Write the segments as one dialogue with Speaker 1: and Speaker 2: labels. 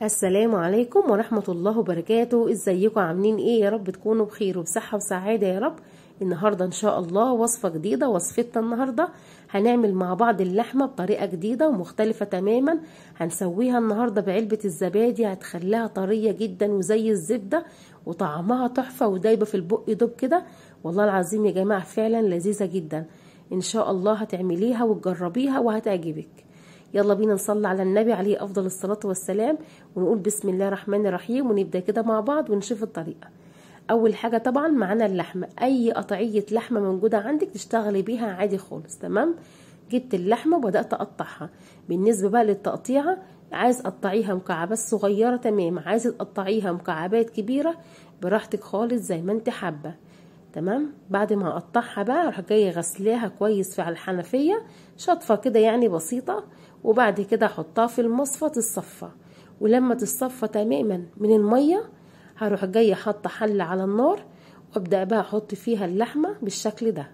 Speaker 1: السلام عليكم ورحمة الله وبركاته ازيكم عاملين ايه يا رب تكونوا بخير وبصحة وسعادة يا رب النهاردة ان شاء الله وصفة جديدة وصفتنا النهاردة هنعمل مع بعض اللحمة بطريقة جديدة ومختلفة تماما هنسويها النهاردة بعلبة الزبادي هتخليها طرية جدا وزي الزبدة وطعمها تحفة ودايبة في البق دوب كده والله العظيم يا جماعة فعلا لذيذة جدا ان شاء الله هتعمليها وتجربيها وهتعجبك يلا بينا نصلي على النبي عليه افضل الصلاه والسلام ونقول بسم الله الرحمن الرحيم ونبدا كده مع بعض ونشوف الطريقه اول حاجه طبعا معانا اللحمه اي قطعيه لحمه موجوده عندك تشتغلي بيها عادي خالص تمام جبت اللحمه وبدات اقطعها بالنسبه بقى للتقطيعه عايز تقطعيها مكعبات صغيره تمام عايزه تقطعيها مكعبات كبيره براحتك خالص زي ما انت حابه تمام بعد ما اقطعها بقى اروح جايه غسلاها كويس في على الحنفيه شطفه كده يعني بسيطه وبعد كده احطها في المصفى تتصفى ولما تتصفى تماما من الميه هروح جايه حاطه حله على النار وابدا بقى احط فيها اللحمه بالشكل ده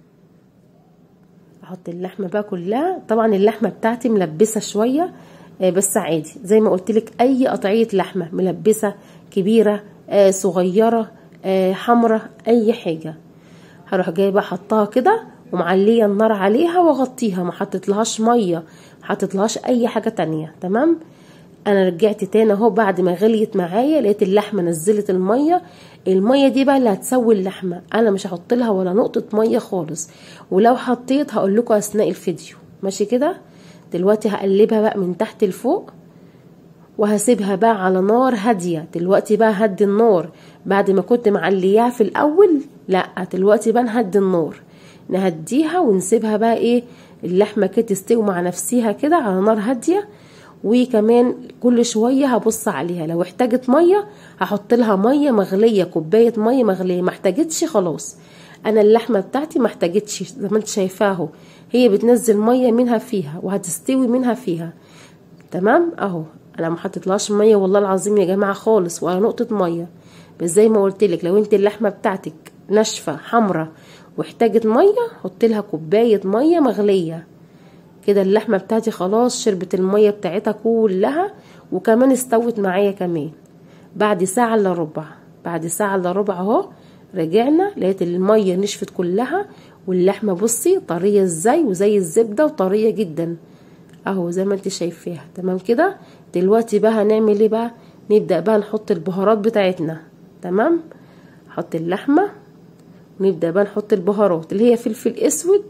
Speaker 1: احط اللحمه بقى كلها طبعا اللحمه بتاعتي ملبسه شويه بس عادي زي ما قلت لك اي قطعيه لحمه ملبسه كبيره صغيره حمرة اي حاجة هروح جايبة حطها كده ومعلية النار عليها واغطيها ما حطيتلهاش مية حطيتلهاش اي حاجة تانية تمام انا رجعت تاني اهو بعد ما غليت معايا لقيت اللحمة نزلت المية المية دي بقى اللي هتسوي اللحمة انا مش هحط لها ولا نقطة مية خالص ولو حطيت هقول لكم اثناء الفيديو ماشي كده دلوقتي هقلبها بقى من تحت لفوق وهسيبها بقى على نار هادية دلوقتي بقى هدي النار بعد ما كنت معلياها في الاول لا دلوقتي بقى نهدي النار نهديها ونسيبها بقى ايه اللحمه كده تستوي مع نفسها كده على نار هاديه وكمان كل شويه هبص عليها لو احتاجت ميه هحط لها ميه مغليه كوبايه ميه مغليه ما احتاجتش خلاص انا اللحمه بتاعتي ما احتاجتش زي ما انت شايفاه اهو هي بتنزل ميه منها فيها وهتستوي منها فيها تمام اهو انا ما حطيتلهاش ميه والله العظيم يا جماعه خالص ولا نقطه ميه بس زي ما قلت لك لو انت اللحمه بتاعتك ناشفه حمرة واحتاجت ميه حط لها كوبايه ميه مغليه كده اللحمه بتاعتي خلاص شربت الميه بتاعتها كلها وكمان استوت معايا كمان بعد ساعه الا ربع بعد ساعه الا ربع اهو رجعنا لقيت الميه نشفت كلها واللحمه بصي طريه ازاي وزي الزبده وطريه جدا اهو زي ما انت شايفاها تمام كده دلوقتي بقى هنعمل ايه بقى نبدا بقى نحط البهارات بتاعتنا تمام نحط اللحمه ونبدا بقى نحط البهارات اللي هي فلفل اسود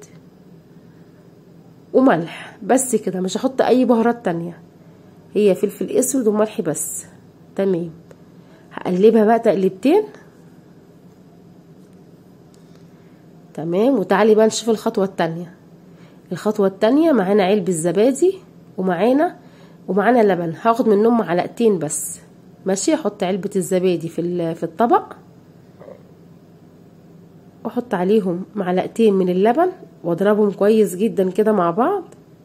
Speaker 1: وملح بس كده مش هحط اي بهارات تانية هي فلفل اسود وملح بس تمام هقلبها بقى تقلبتين تمام وتعالي بقى نشوف الخطوه التانية الخطوه التانية معانا علبه زبادي ومعانا ومعانا لبن هاخد منهم معلقتين بس ماشي احط علبة الزبادي في في الطبق واحط عليهم معلقتين من اللبن واضربهم كويس جدا كده مع بعض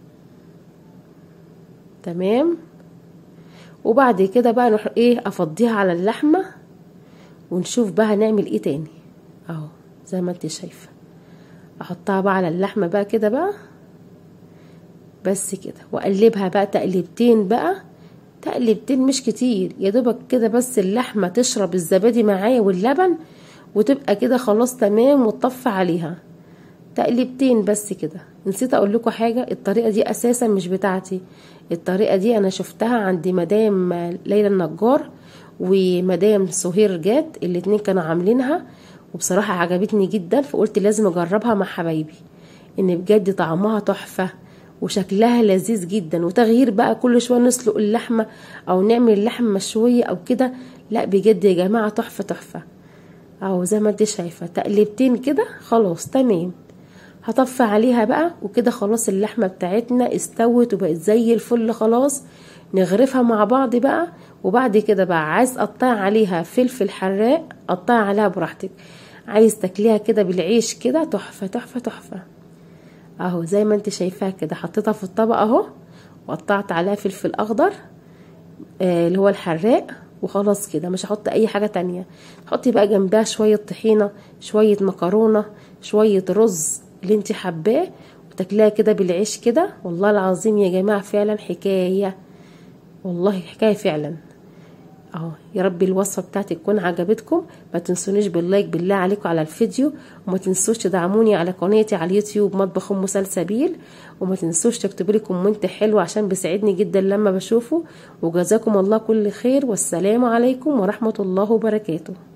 Speaker 1: تمام وبعد كده بقى نروح ايه افضيها على اللحمة ونشوف بقى هنعمل ايه تاني اهو زي ما انت شايفة احطها بقى على اللحمة بقى كده بقى بس كده واقلبها بقى تقليبتين بقى تقليبتين مش كتير يا دوبك كده بس اللحمة تشرب الزبادي معايا واللبن وتبقى كده خلاص تمام وتطفي عليها تقليبتين بس كده نسيت اقول لكم حاجة الطريقة دي اساسا مش بتاعتي الطريقة دي انا شفتها عند مدام ليلى النجار ومدام سهير جات الاتنين كانوا عاملينها وبصراحة عجبتني جدا فقلت لازم اجربها مع حبايبي ان بجد طعمها تحفة وشكلها لذيذ جدا وتغيير بقى كل شويه نسلق اللحمه او نعمل اللحمه مشويه او كده لا بجد يا جماعه تحفه تحفه اهو زي ما انت شايفه تقليبتين كده خلاص تمام هطفي عليها بقى وكده خلاص اللحمه بتاعتنا استوت وبقت زي الفل خلاص نغرفها مع بعض بقى وبعد كده بقى عايز تقطع عليها فلفل حراق قطع عليها براحتك عايز تاكليها كده بالعيش كده تحفه تحفه تحفه اهو زي ما انت شايفاها كده حطيتها في الطبق اهو وقطعت عليها فلفل اخضر آه اللي هو الحراق وخلاص كده مش هحط اي حاجه تانية حطي بقى جنبها شويه طحينه شويه مكرونه شويه رز اللي انت حباه وتاكليها كده بالعيش كده والله العظيم يا جماعه فعلا حكايه والله حكايه فعلا اهو يا رب الوصفه بتاعتي تكون عجبتكم ما تنسونيش باللايك بالله عليكم على الفيديو وما تنسوش تدعموني على قناتي على اليوتيوب مطبخ ام سلسبيل وما تنسوش تكتبوا لي كومنت حلو عشان بيساعدني جدا لما بشوفه وجزاكم الله كل خير والسلام عليكم ورحمه الله وبركاته